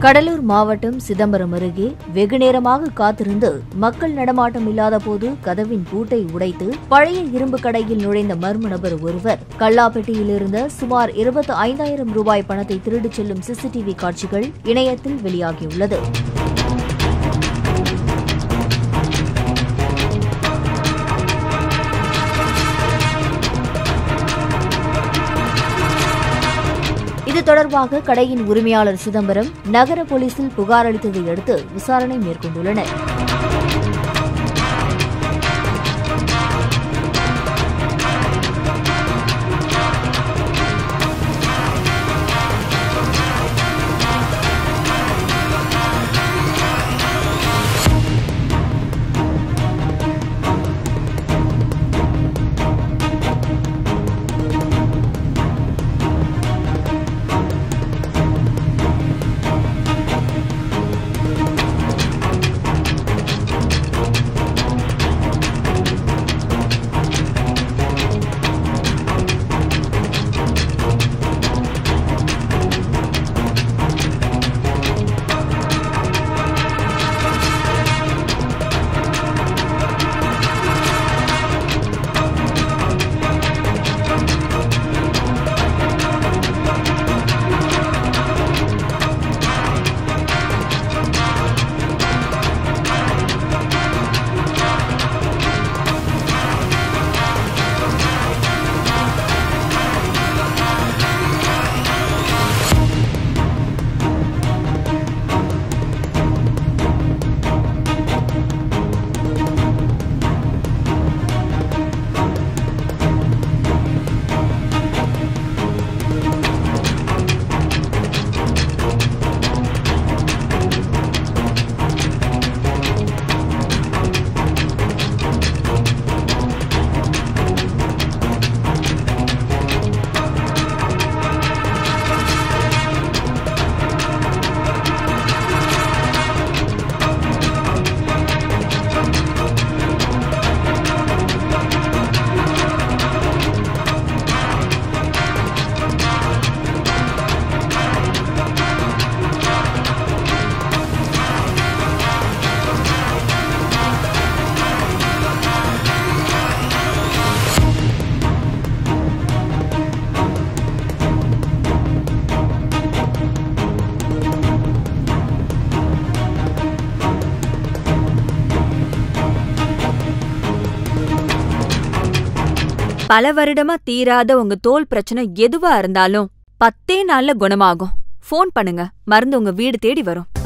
கடலூர் மாவட்டம் சிதம்பரம் அருகே வெகுநேரமாக காத்திருந்து மக்கள் நடமாட்டம் இல்லாத போது கதவின் பூட்டை உடைத்து பழைய இரும்பு கடையில் நுழைந்த மர்ம நபர் ஒருவர் கல்லாப்பெட்டியில் இருந்த சுமார் இருபத்தி ஐந்தாயிரம் ரூபாய் பணத்தை திருடிச் செல்லும் சிசிடிவி காட்சிகள் இணையத்தில் வெளியாகியுள்ளது இது தொடர்பாக கடையின் உரிமையாளர் சிதம்பரம் நகர போலீசில் புகார் அளித்ததை அடுத்து விசாரணை மேற்கொண்டுள்ளனர் பல வருடமா தீராத உங்க தோல் பிரச்சனை எதுவா இருந்தாலும் பத்தே நாள்ல குணமாகும் ஃபோன் பண்ணுங்க மருந்து உங்க வீடு தேடி வரும்